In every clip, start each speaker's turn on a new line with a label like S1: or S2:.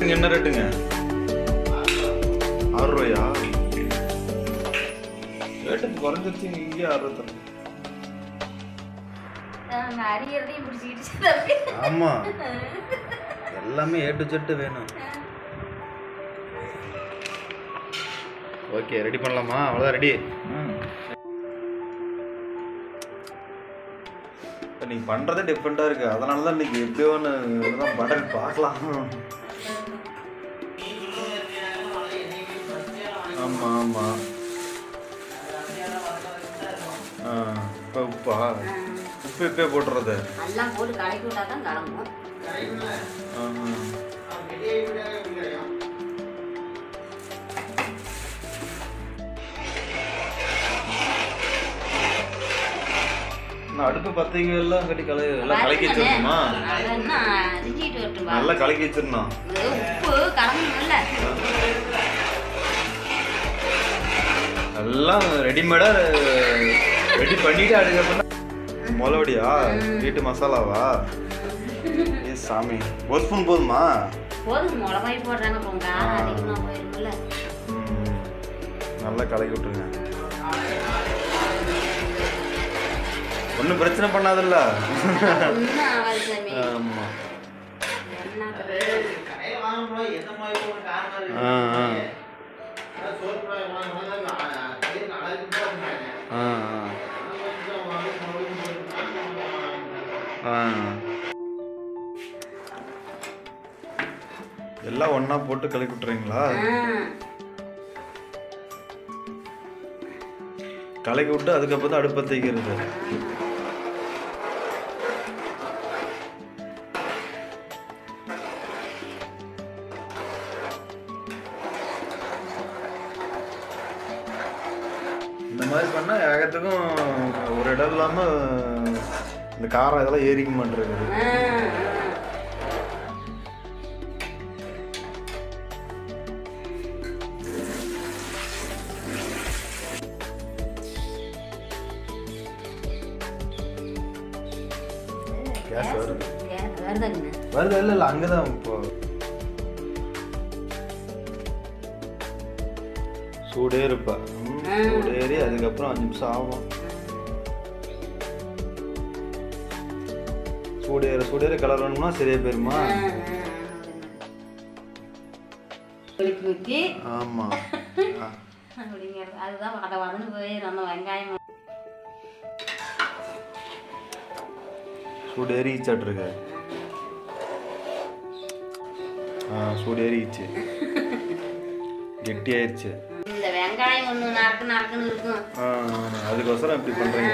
S1: இங்க என்ன ரேட்டுங்க ஆறு ரூபாயா ரேட்டு குறைஞ்சிருச்சு இங்கே ஆறு ரூபா தரேன்
S2: நாங்கள் அரியறதையும் பிடிச்சிக்கிட்டு தம்பி
S1: ஆமா எல்லாமே ஏ டு ஜெட்டு வேணும் ஓகே ரெடி பண்ணலாமா அவ்வளோதான் ரெடி நீ பண்ணுறதே டிஃப்ரெண்ட்டாக இருக்கு அதனால தான் இன்னைக்கு எப்படியோ ஒன்று இதெல்லாம் பட்டன் பார்க்கலாம் ஆமாம் ஆமாம் ஆ இப்போ உப்பா உப்பு இப்பே போட்டுறது
S2: எல்லாம் போட்டு கலக்கி விட்டா தான் கலங்கும்
S1: ஆஹா. நான் அடுப்பு பத்திரிக்கை எல்லாம் கட்டி கலை எல்லாம் கலக்கி வச்சிருந்தோமா
S2: அதென்னா செஞ்சுட்டு வரட்டும் பா.
S1: நல்லா கலக்கி வச்சிருந்தோம்
S2: இது உப்பு கலங்கணும்ல
S1: எல்லாம் ரெடிமேடா ரெடி பண்ணிட்டு அதுக்கப்புறம் மொளவடியா வீட்டு மசாலாவா ஏ சாமி ஒரு ஸ்பூன் போதுமா
S2: போதும் மிளகாய் போடுறாங்க அப்புறம் காரம் அதிகமாக போயிருக்குல்ல
S1: ம். நல்லா கலக்கி விட்டுருங்க ஒன்றும் பிரச்சனை பண்ணாதல்ல
S2: ஒன்றும் ஆகாது சாமி
S1: ஆமா
S2: என்ன
S1: ஆ ஆ ஆ ஆ. ஆ. எல்லாம் ஒண்ணா போட்டு கலக்கி விட்டுறீங்களா கலக்கி விட்டு அதுக்கப்புறம் தான் அடுப்பை தேய்க்கிறது இந்த மாதிரி பண்ணா ஏகத்துக்கும் ஒரு இடம் இல்லாம இந்த காரம் இதெல்லாம் ஏறிக்க மாட்டேங்குது கேஸ் வருது
S2: வருதுங்க
S1: வருது இல்லை இல்லை அங்கே தான் இப்போ சூடே இருப்பா ம், சூடேறி அதுக்கப்புறம் அஞ்சு நிமிஷம் ஆகும் சூடேற சூடேற கலர் வேணும்னா சரியா போயிருமா
S2: குளிக்கு ஊற்றி
S1: ஆமா ஆ,
S2: அப்படிங்கிறது அதுதான் வத வதன்னு போயிடும் அந்த வெங்காயம்
S1: சூடேறிச்சாட்டிருக்கு ஆ சூடேறிச்சு கெட்டி ஆயிடுச்சு
S2: இந்த வெங்காயம் ஒன்று நறுக்கு நறுக்குன்னு இருக்கும்
S1: ஆ, அதுக்கோசரம் இப்படி பண்றீங்க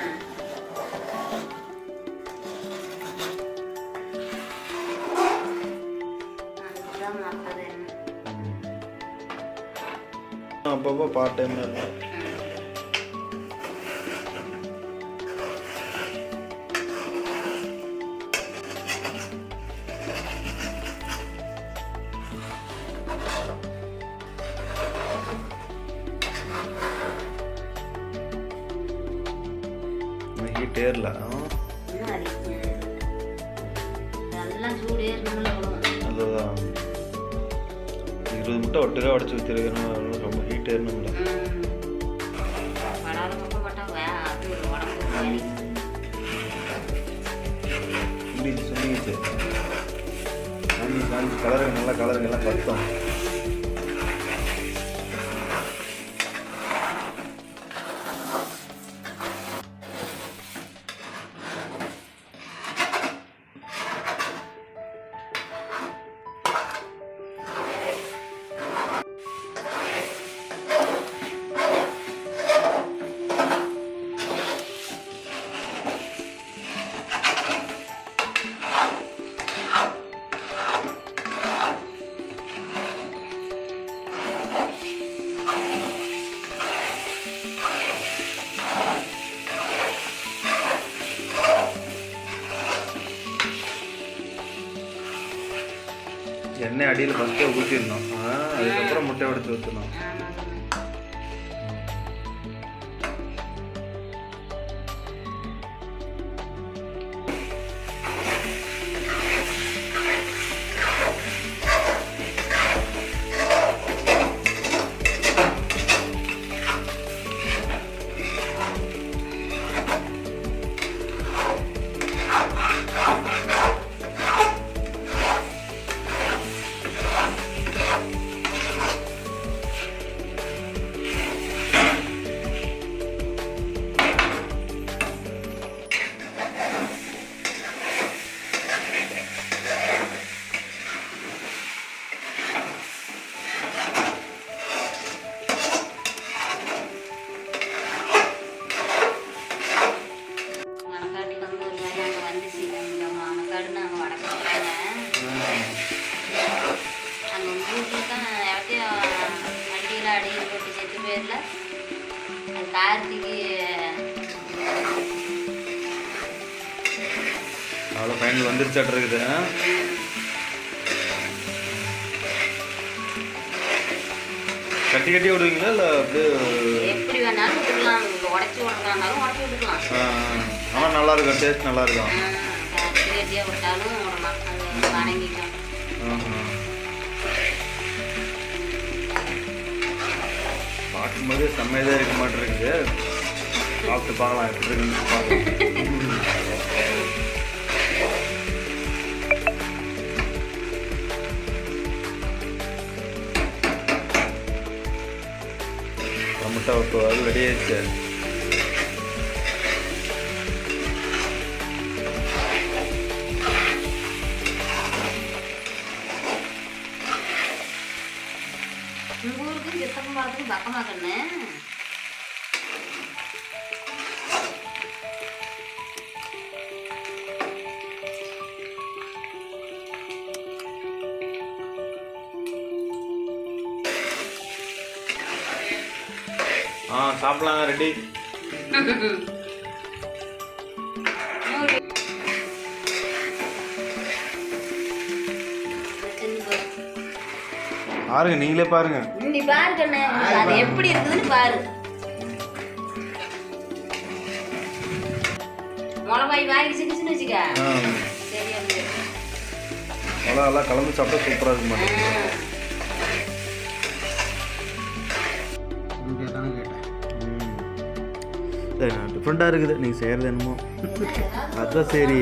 S2: அதுதான் மற்றது என்ன
S1: ம். அப்பப்போ பார்ட் டைம்ல ஹீட் ஏறல
S2: இன்னும் அதிகம். நல்லா சூடு ஏறணும்ல விழுவும்
S1: அதுதான் இருபது முட்டை ஒட்டுக்கா உடச்சி ஊற்றிருக்கணும் ரொம்ப ஹீட் ஏறணும்ல
S2: படாத பக்கம் பட்டா வே அது ஒரு உடம்பு வலி.
S1: சுண்டிச்சு சுண்டிச்சு காஞ்சி காஞ்சி கலருங்க நல்லா கலருங்க எல்லாம் கத்தம் எண்ணெய் அடியில் ஃபஸ்ட்டே ஊற்றிடணும் அதுக்கப்புறம் முட்டை உடைச்சு ஊற்றணும்
S2: ஆமாங்க. பேர்ல அது கார்த்திக்கு
S1: அவ்வளோ ஃபைனல் வந்துருச்சாட்டு இருக்குது ஆ? கட்டி கட்டி விடுவீங்களா இல்லை அப்படியே
S2: எப்படி வேணாலும் விட்டுக்கலாம் உடச்சி விடுறதானாலும் உடச்சி விட்டுக்கலாம்
S1: ஆ, ஆ. ஆனால் நல்லா இருக்கும் டேஸ்ட் நல்லா இருக்கும்
S2: கட்டி கட்டியாக விட்டாலும் விடலாம் அது வணங்கிக்கலாம்
S1: ஆஹா. பார்க்கும்போது செம்மையாக இருக்க மாட்டிருக்குது சாப்பிட்டு பார்க்கலாம் எப்படி இருக்குன்னு பார்க்கலாம் முட்டை இப்போ அது ரெடி ஆயிடுச்சு
S2: உங்கள் ஊருக்கு சித்தப்பம் பார்த்துக்கு பக்கமா கண்ணு
S1: ஆ சாப்பிடலாங்க ரெடி பாருங்க நீங்களே பாருங்க
S2: நீ பாரு கண்ணு அது எப்படி இருக்குதுன்னு பாரு மிளகாய் வாங்கி சிக்கிச்சுன்னு வச்சுக்க
S1: ஆ
S2: சரி வந்து
S1: மிளகா எல்லாம் கலந்து சாப்பிட்டா சூப்பராக இருக்க மாட்டேங்குது டிஃப்ரெண்ட்டாக இருக்குது நீங்கள் செய்கிறது என்னமோ அதுதான் சரி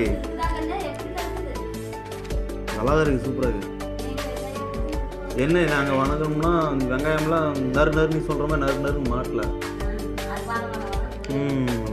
S1: நல்லா தான் இருக்குது சூப்பராக இருக்குது என்ன நாங்கள் வணக்கம்னா வெங்காயம்லாம் நறு நறுன்னு சொல்கிற மாதிரி நறு நறுன்னு மாட்டல ம்